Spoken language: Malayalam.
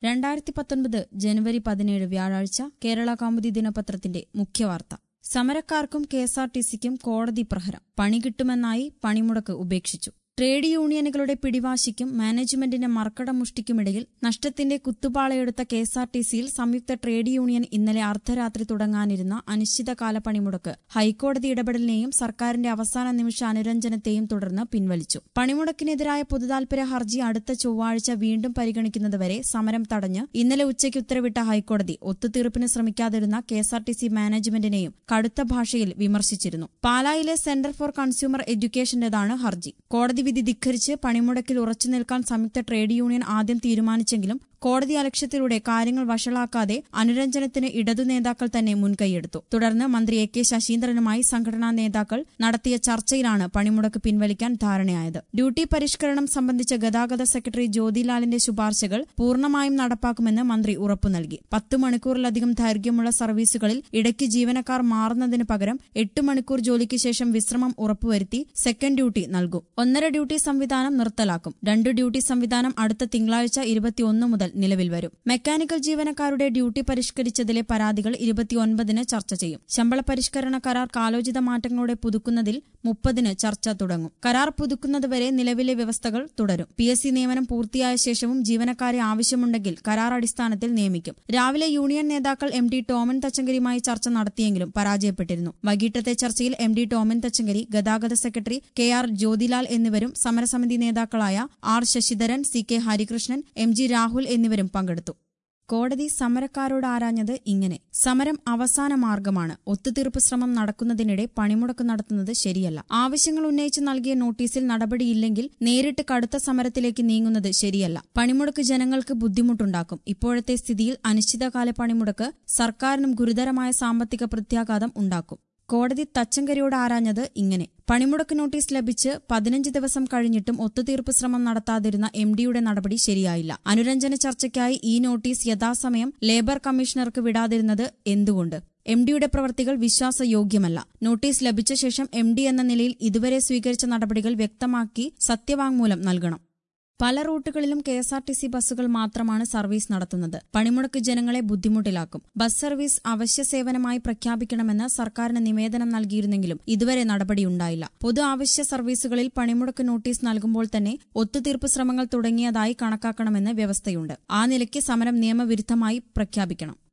രണ്ടായിരത്തി പത്തൊൻപത് ജനുവരി പതിനേഴ് വ്യാഴാഴ്ച കേരള കൗമുദി ദിനപത്രത്തിന്റെ മുഖ്യവാർത്ത സമരക്കാർക്കും കെ എസ് ആർ ടി സിക്കും കോടതി പ്രഹരം പണി കിട്ടുമെന്നായി പണിമുടക്ക് ഉപേക്ഷിച്ചു ട്രേഡ് യൂണിയനുകളുടെ പിടിവാശിക്കും മാനേജ്മെന്റിന്റെ മർക്കട മുഷ്ടിക്കുമിടയിൽ നഷ്ടത്തിന്റെ കുത്തുപാളയെടുത്ത കെ എസ് ആർ ടി സിയിൽ സംയുക്ത ട്രേഡ് യൂണിയൻ ഇന്നലെ അർദ്ധരാത്രി തുടങ്ങാനിരുന്ന അനിശ്ചിതകാല പണിമുടക്ക് ഹൈക്കോടതി ഇടപെടലിനെയും സർക്കാരിന്റെ അവസാന നിമിഷ അനുരഞ്ജനത്തെയും തുടർന്ന് പിൻവലിച്ചു പണിമുടക്കിനെതിരായ പൊതുതാൽപര്യ ഹർജി അടുത്ത ചൊവ്വാഴ്ച വീണ്ടും പരിഗണിക്കുന്നതുവരെ സമരം തടഞ്ഞ് ഇന്നലെ ഉച്ചയ്ക്ക് ഉത്തരവിട്ട ഹൈക്കോടതി ഒത്തുതീർപ്പിന് ശ്രമിക്കാതിരുന്ന K S R T C മാനേജ്മെന്റിനെയും കടുത്ത ഭാഷയിൽ വിമർശിച്ചിരുന്നു പാലായിലെ സെന്റർ ഫോർ കൺസ്യൂമർ എഡ്യൂക്കേഷന്റേതാണ് ഹർജി കോടതി വിധി ധിഖരിച്ച് പണിമുടക്കിൽ ഉറച്ചുനിൽക്കാൻ സംയുക്ത ട്രേഡ് യൂണിയൻ ആദ്യം തീരുമാനിച്ചെങ്കിലും കോടതി അലക്ഷ്യത്തിലൂടെ കാര്യങ്ങൾ വഷളാക്കാതെ അനുരഞ്ജനത്തിന് ഇടതു നേതാക്കൾ തന്നെ മുൻകൈയെടുത്തു തുടർന്ന് മന്ത്രി എ കെ ശശീന്ദ്രനുമായി സംഘടനാ നേതാക്കൾ നടത്തിയ ചർച്ചയിലാണ് പണിമുടക്ക് പിൻവലിക്കാൻ ധാരണയായത് ഡ്യൂട്ടി പരിഷ്കരണം സംബന്ധിച്ച ഗതാഗത സെക്രട്ടറി ജ്യോതിലാലിന്റെ ശുപാർശകൾ പൂർണ്ണമായും നടപ്പാക്കുമെന്ന് മന്ത്രി ഉറപ്പു നൽകി പത്ത് മണിക്കൂറിലധികം ദൈർഘ്യമുള്ള സർവീസുകളിൽ ഇടയ്ക്ക് ജീവനക്കാർ മാറുന്നതിന് പകരം എട്ട് മണിക്കൂർ ജോലിക്ക് ശേഷം വിശ്രമം ഉറപ്പുവരുത്തി സെക്കൻഡ് ഡ്യൂട്ടി നൽകും ഒന്നര ഡ്യൂട്ടി സംവിധാനം നിർത്തലാക്കും രണ്ട് ഡ്യൂട്ടി സംവിധാനം അടുത്ത തിങ്കളാഴ്ച ഇരുപത്തിയൊന്ന് മുതൽ നിലവിൽ വരും മെക്കാനിക്കൽ ജീവനക്കാരുടെ ഡ്യൂട്ടി പരിഷ്കരിച്ചതിലെ പരാതികൾ ഇരുപത്തിയൊൻപതിന് ചർച്ച ചെയ്യും ശമ്പള പരിഷ്കരണ കരാർ കാലോചിത മാറ്റങ്ങളോടെ പുതുക്കുന്നതിൽ മുപ്പതിന് ചർച്ച തുടങ്ങും കരാർ പുതുക്കുന്നതുവരെ നിലവിലെ വ്യവസ്ഥകൾ തുടരും പി എസ് സി നിയമനം പൂർത്തിയായ ശേഷവും ജീവനക്കാരെ ആവശ്യമുണ്ടെങ്കിൽ കരാർ അടിസ്ഥാനത്തിൽ നിയമിക്കും രാവിലെ യൂണിയൻ നേതാക്കൾ എം ഡി ടോമൻ തച്ചങ്കരിയുമായി ചർച്ച നടത്തിയെങ്കിലും പരാജയപ്പെട്ടിരുന്നു വൈകിട്ടത്തെ ചർച്ചയിൽ എം ഡി ടോമൻ തച്ചങ്കരി ഗതാഗത സെക്രട്ടറി കെ ആർ ജ്യോതിലാൽ എന്നിവരും സമരസമിതി നേതാക്കളായ R Sasidharan C K Harikrishnan M G Rahul എന്നിവരും പങ്കെടുത്തു കോടതി സമരക്കാരോട് ആരാഞ്ഞത് ഇങ്ങനെ സമരം അവസാന മാർഗമാണ് ഒത്തുതീർപ്പ് ശ്രമം നടക്കുന്നതിനിടെ പണിമുടക്ക് നടത്തുന്നത് ശരിയല്ല ആവശ്യങ്ങൾ ഉന്നയിച്ച് നൽകിയ നോട്ടീസിൽ നടപടിയില്ലെങ്കിൽ നേരിട്ട് കടുത്ത സമരത്തിലേക്ക് നീങ്ങുന്നത് ശരിയല്ല പണിമുടക്ക് ജനങ്ങൾക്ക് ബുദ്ധിമുട്ടുണ്ടാക്കും ഇപ്പോഴത്തെ സ്ഥിതിയിൽ അനിശ്ചിതകാല പണിമുടക്ക് സർക്കാരിനും ഗുരുതരമായ സാമ്പത്തിക പ്രത്യാഘാതം ഉണ്ടാക്കും കോടതി തച്ചങ്കരിയോട് ആരാഞ്ഞത് ഇങ്ങനെ പണിമുടക്ക് നോട്ടീസ് ലഭിച്ച് പതിനഞ്ച് ദിവസം കഴിഞ്ഞിട്ടും ഒത്തുതീർപ്പ് ശ്രമം നടത്താതിരുന്ന എം ഡിയുടെ നടപടി ശരിയായില്ല അനുരഞ്ജന ചർച്ചയ്ക്കായി ഈ നോട്ടീസ് യഥാസമയം ലേബർ കമ്മീഷണർക്ക് വിടാതിരുന്നത് എന്തുകൊണ്ട് എം ഡിയുടെ പ്രവർത്തികൾ വിശ്വാസയോഗ്യമല്ല നോട്ടീസ് ലഭിച്ച ശേഷം എം ഡി എന്ന നിലയിൽ ഇതുവരെ സ്വീകരിച്ച നടപടികൾ വ്യക്തമാക്കി സത്യവാങ്മൂലം നൽകണം പല റൂട്ടുകളിലും K S R T C ബസ്സുകൾ മാത്രമാണ് സർവീസ് നടത്തുന്നത് പണിമുടക്ക് ജനങ്ങളെ ബുദ്ധിമുട്ടിലാക്കും ബസ് സർവീസ് അവശ്യ സേവനമായി പ്രഖ്യാപിക്കണമെന്ന് സർക്കാരിന് നിവേദനം നൽകിയിരുന്നെങ്കിലും ഇതുവരെ നടപടിയുണ്ടായില്ല പൊതു ആവശ്യ സർവീസുകളിൽ പണിമുടക്ക് നോട്ടീസ് നൽകുമ്പോൾ തന്നെ ഒത്തുതീർപ്പ് ശ്രമങ്ങൾ തുടങ്ങിയതായി കണക്കാക്കണമെന്ന് വ്യവസ്ഥയുണ്ട് ആ നിലയ്ക്ക് സമരം നിയമവിരുദ്ധമായി പ്രഖ്യാപിക്കണം